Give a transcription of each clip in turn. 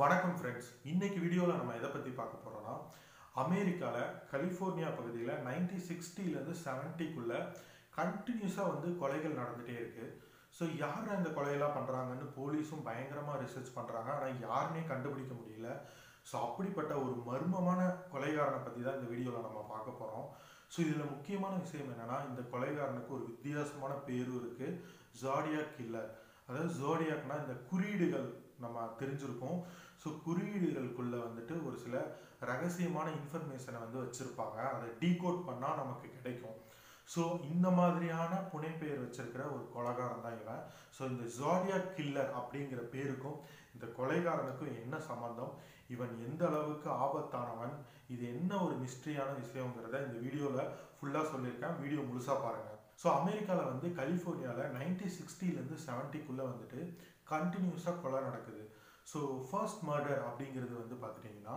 வணக்கம் ஃப்ரெண்ட்ஸ் இன்னைக்கு வீடியோவில் நம்ம எதை பற்றி பார்க்க போகிறோம்னா அமெரிக்காவில் கலிஃபோர்னியா பகுதியில் நைன்டி சிக்ஸ்டிலேருந்து செவன்ட்டிக்குள்ளே கண்டினியூஸாக வந்து கொலைகள் நடந்துகிட்டே இருக்குது ஸோ யார் இந்த கொலையெல்லாம் பண்ணுறாங்கன்னு போலீஸும் பயங்கரமாக ரிசர்ச் பண்ணுறாங்க ஆனால் யாருன்னே கண்டுபிடிக்க முடியல ஸோ அப்படிப்பட்ட ஒரு மர்மமான கொலைகாரனை பற்றி தான் இந்த வீடியோவில் நம்ம பார்க்க போகிறோம் ஸோ இதில் முக்கியமான விஷயம் என்னென்னா இந்த கொலைகாரனுக்கு ஒரு வித்தியாசமான பேரும் இருக்குது ஜாடியா கில்லர் அதாவது ஜோடியாக்னா இந்த குறியீடுகள் நம்ம தெரிஞ்சிருக்கோம் ஸோ குறியீடுகளுக்குள்ள வந்துட்டு ஒரு சில ரகசியமான இன்ஃபர்மேஷனை வந்து வச்சுருப்பாங்க அதை டீகோட் பண்ணால் நமக்கு கிடைக்கும் ஸோ இந்த மாதிரியான புனைப்பெயர் வச்சிருக்கிற ஒரு கொலைகாரன் தான் இவன் ஸோ இந்த ஜாடியா கில்லர் அப்படிங்கிற பேருக்கும் இந்த கொலைகாரனுக்கும் என்ன சம்பந்தம் இவன் எந்த அளவுக்கு ஆபத்தானவன் இது என்ன ஒரு மிஸ்ட்ரியான விஷயங்கிறத இந்த வீடியோவில் ஃபுல்லாக சொல்லியிருக்கேன் வீடியோ முழுசாக பாருங்கள் ஸோ அமெரிக்காவில் வந்து கலிஃபோர்னியாவில் நைன்டி சிக்ஸ்டிலேருந்து செவன்ட்டிக்குள்ளே வந்துட்டு கண்டினியூஸாக கொலை நடக்குது ஸோ ஃபர்ஸ்ட் மர்டர் அப்படிங்கிறது வந்து பார்த்துட்டிங்கன்னா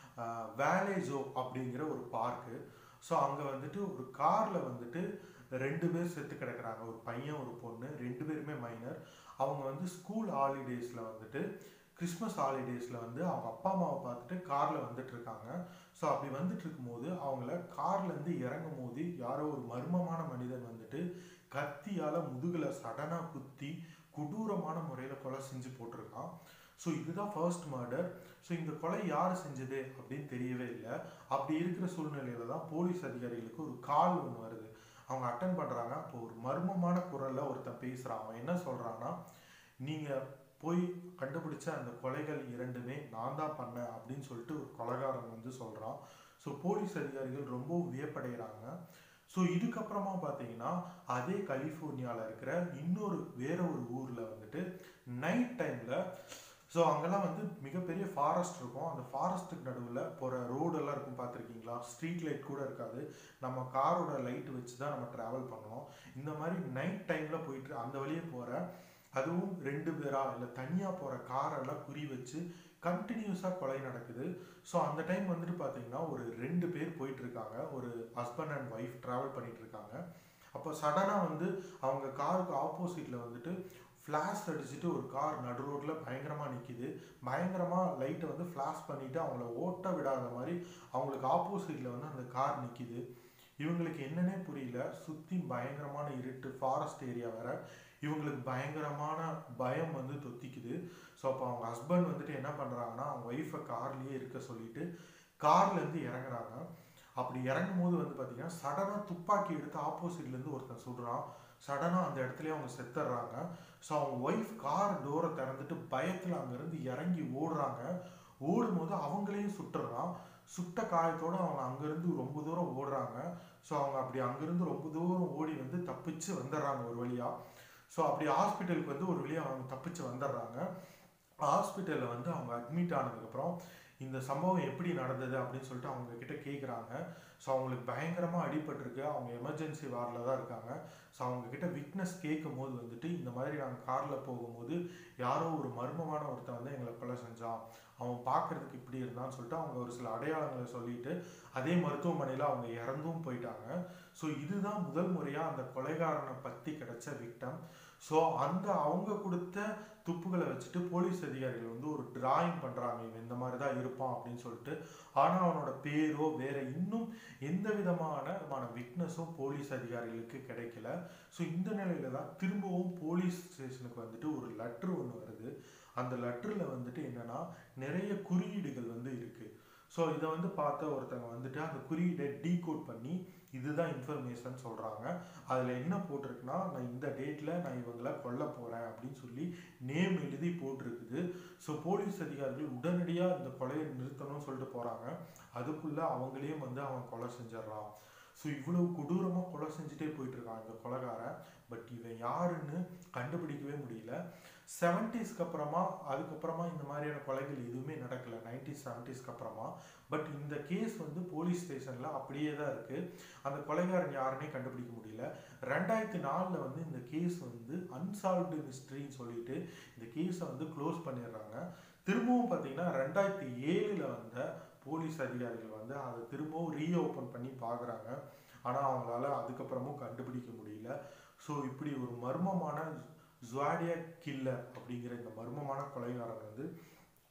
வேலேஜோ அப்படிங்கிற ஒரு பார்க்கு ஸோ அங்கே வந்துட்டு ஒரு காரில் வந்துட்டு ரெண்டு பேர் செத்து கிடக்குறாங்க ஒரு பையன் ஒரு பொண்ணு ரெண்டு பேருமே மைனர் அவங்க வந்து ஸ்கூல் ஹாலிடேஸில் வந்துட்டு கிறிஸ்மஸ் ஹாலிடேஸில் வந்து அவங்க அப்பா அம்மாவை பார்த்துட்டு காரில் வந்துட்டு இருக்காங்க ஸோ அப்படி வந்துட்டு இருக்கும்போது அவங்கள கார்லேருந்து இறங்கும் போது யாரோ ஒரு மர்மமான மனிதன் வந்துட்டு கத்தியால் முதுகில் சடனாக குத்தி கொடூரமான முறையில் கொலை செஞ்சு போட்டிருக்கான் ஸோ இதுதான் ஃபர்ஸ்ட் மர்டர் ஸோ இந்த கொலை யார் செஞ்சது அப்படின்னு தெரியவே இல்லை அப்படி இருக்கிற சூழ்நிலையில தான் போலீஸ் அதிகாரிகளுக்கு ஒரு கால் ஒன்று வருது அவங்க அட்டன் பண்ணுறாங்க அப்போ ஒரு மர்மமான குரலில் ஒருத்தன் பேசுகிறான் அவன் என்ன சொல்கிறான்னா நீங்கள் போய் கண்டுபிடிச்ச அந்த கொலைகள் இரண்டுமே நான் தான் பண்ணேன் அப்படின்னு சொல்லிட்டு ஒரு கொலைகாரன் வந்து சொல்கிறான் ஸோ போலீஸ் அதிகாரிகள் ரொம்ப வியப்படைகிறாங்க ஸோ இதுக்கப்புறமா பார்த்தீங்கன்னா அதே கலிஃபோர்னியாவில் இருக்கிற இன்னொரு வேற ஒரு ஊரில் வந்துட்டு நைட் டைமில் ஸோ அங்கெல்லாம் வந்து மிகப்பெரிய ஃபாரஸ்ட் இருக்கும் அந்த ஃபாரஸ்ட்டுக்கு நடுவில் போகிற ரோடெல்லாம் இருக்கும் பார்த்துருக்கீங்களா ஸ்ட்ரீட் லைட் கூட இருக்காது நம்ம காரோட லைட் வச்சு தான் நம்ம ட்ராவல் பண்ணணும் இந்த மாதிரி நைட் டைமில் போயிட்டு அந்த வழியே போகிற அதுவும் ரெண்டு பேரா இல்லை தனியாக போகிற காரெல்லாம் குறி வச்சு கண்டினியூஸாக கொலை நடக்குது ஸோ அந்த டைம் வந்துட்டு பார்த்தீங்கன்னா ஒரு ரெண்டு பேர் போயிட்டு இருக்காங்க ஒரு ஹஸ்பண்ட் அண்ட் ஒய்ஃப் ட்ராவல் பண்ணிட்டு இருக்காங்க அப்போ சடனாக வந்து அவங்க காருக்கு ஆப்போசிட்டில் வந்துட்டு ஃப்ளாஷ் அடிச்சுட்டு ஒரு கார் நடு ரோட்டில் பயங்கரமாக நிற்கிது பயங்கரமாக லைட்டை வந்து ஃப்ளாஷ் பண்ணிவிட்டு அவங்கள ஓட்ட விடாத மாதிரி அவங்களுக்கு ஆப்போசிட்டில் வந்து அந்த கார் நிற்கிது இவங்களுக்கு என்னன்னே புரியல சுற்றி பயங்கரமான இருட்டு ஃபாரஸ்ட் ஏரியா வேற இவங்களுக்கு பயங்கரமான பயம் வந்து தொத்திக்குது ஸோ அப்போ அவங்க ஹஸ்பண்ட் வந்துட்டு என்ன பண்ணுறாங்கன்னா அவங்க ஒய்ஃபை கார்லேயே இருக்க சொல்லிட்டு கார்லேருந்து இறங்குறாங்க அப்படி இறங்கும் போது வந்து பார்த்தீங்கன்னா சடனாக துப்பாக்கி எடுத்து ஆப்போசிட்லேருந்து ஒருத்தன் சுடுறான் சடனாக அந்த இடத்துலயே அவங்க செத்துடுறாங்க ஸோ அவங்க ஒய்ஃப் கார் டோரை திறந்துட்டு பயத்தில் அங்கேருந்து இறங்கி ஓடுறாங்க ஓடும்போது அவங்களையும் சுட்டுறான் சுட்ட காயத்தோடு அவங்க அங்கேருந்து ரொம்ப தூரம் ஓடுறாங்க ஸோ அவங்க அப்படி அங்கேருந்து ரொம்ப தூரம் ஓடி வந்து தப்பிச்சு வந்துடுறாங்க ஒரு வழியாக ஸோ அப்படி ஹாஸ்பிட்டலுக்கு வந்து ஒரு வழியாக அவங்க தப்பிச்சு வந்துடுறாங்க ஹாஸ்பிட்டலில் வந்து அவங்க அட்மிட் ஆனதுக்கப்புறம் இந்த சம்பவம் எப்படி நடந்தது அப்படின்னு சொல்லிட்டு அவங்க கிட்ட கேட்குறாங்க ஸோ அவங்களுக்கு பயங்கரமாக அடிபட்டிருக்கு அவங்க எமர்ஜென்சி வார்டில் தான் இருக்காங்க ஸோ அவங்க கிட்ட விட்னஸ் கேட்கும் போது வந்துட்டு இந்த மாதிரி நாங்கள் காரில் போகும்போது யாரோ ஒரு மர்மமான ஒருத்தன் வந்து எங்களை கொலை செஞ்சான் அவன் பார்க்கறதுக்கு இப்படி இருந்தான்னு சொல்லிட்டு அவங்க ஒரு சில அடையாளங்களை சொல்லிட்டு அதே மருத்துவமனையில் அவங்க இறந்தும் போயிட்டாங்க ஸோ இதுதான் முதல் முறையாக அந்த கொலைகாரனை பற்றி கிடைச்ச விக்டம் ஸோ அந்த அவங்க கொடுத்த துப்புகளை வச்சுட்டு போலீஸ் அதிகாரிகள் வந்து ஒரு டிராயிங் பண்ணுறாங்க இவன் இந்த மாதிரி தான் இருப்பான் அப்படின்னு சொல்லிட்டு ஆனால் அவனோட பேரோ வேற இன்னும் எந்த விதமான விட்னஸும் போலீஸ் அதிகாரிகளுக்கு கிடைக்கல ஸோ இந்த நிலையில தான் திரும்பவும் போலீஸ் ஸ்டேஷனுக்கு வந்துட்டு ஒரு லெட்ரு ஒன்று வருது அந்த லெட்டரில் வந்துட்டு என்னன்னா நிறைய குறியீடுகள் வந்து இருக்கு ஸோ இதை வந்து பார்த்த ஒருத்தங்க வந்துட்டு அந்த குறியீடை டீகோட் பண்ணி இதுதான் இன்ஃபர்மேஷன் சொல்கிறாங்க அதில் என்ன போட்டிருக்குன்னா நான் இந்த டேட்டில் நான் இவங்களை கொல்ல போகிறேன் அப்படின்னு சொல்லி நேம் எழுதி போட்டிருக்குது ஸோ போலீஸ் அதிகாரிகள் உடனடியாக இந்த கொலையை நிறுத்தணும்னு சொல்லிட்டு போகிறாங்க அதுக்குள்ளே அவங்களையும் வந்து அவன் கொலை செஞ்சிடறான் ஸோ இவ்வளவு கொடூரமாக கொலை செஞ்சுட்டே போயிட்டு இருக்கான் இந்த கொலைகாரன் பட் இவன் யாருன்னு கண்டுபிடிக்கவே முடியல செவன்டிஸ்க்கு அப்புறமா அதுக்கப்புறமா இந்த மாதிரியான கொலைகள் எதுவுமே நடக்கல நைன்டிஸ் செவன்டிஸ்க்கு அப்புறமா பட் இந்த கேஸ் வந்து போலீஸ் ஸ்டேஷனில் அப்படியே தான் இருக்குது அந்த கொலைகாரன் யாருன்னே கண்டுபிடிக்க முடியல ரெண்டாயிரத்தி நாலில் வந்து இந்த கேஸ் வந்து அன்சால்வ்டு மிஸ்ட்ரின்னு சொல்லிட்டு இந்த கேஸை வந்து க்ளோஸ் பண்ணிடுறாங்க திரும்பவும் பார்த்தீங்கன்னா ரெண்டாயிரத்தி ஏழில் வந்த போலீஸ் அதிகாரிகள் வந்து அதை திரும்பவும் ரீஓப்பன் பண்ணி பார்க்குறாங்க ஆனால் அவங்களால அதுக்கப்புறமும் கண்டுபிடிக்க முடியல ஸோ இப்படி ஒரு மர்மமான ஜுவாடியா கில்லர் அப்படிங்கிற இந்த மர்மமான கொலைகாரன் வந்து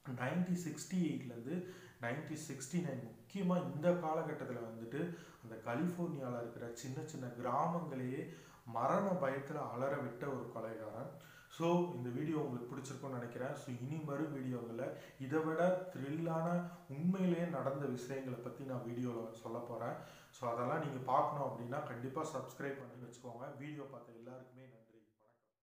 நைன்டி சிக்ஸ்டி எயிட்லேருந்து நைன்டி சிக்ஸ்டி நைன் முக்கியமாக இந்த காலகட்டத்தில் வந்துட்டு அந்த கலிஃபோர்னியாவில் இருக்கிற சின்ன சின்ன கிராமங்களையே மரண பயத்தில் அலற விட்ட ஒரு கொலைகாரன் ஸோ இந்த வீடியோ உங்களுக்கு பிடிச்சிருக்கும்னு நினைக்கிறேன் ஸோ இனி வரும் வீடியோவில் இதை விட த்ரில்லான உண்மையிலேயே நடந்த விஷயங்களை பற்றி நான் வீடியோவில் சொல்ல போகிறேன் ஸோ அதெல்லாம் நீங்கள் பார்க்கணும் அப்படின்னா கண்டிப்பாக சப்ஸ்கிரைப் பண்ணி வச்சுக்கோங்க வீடியோ பார்த்த எல்லாருக்குமே நன்றி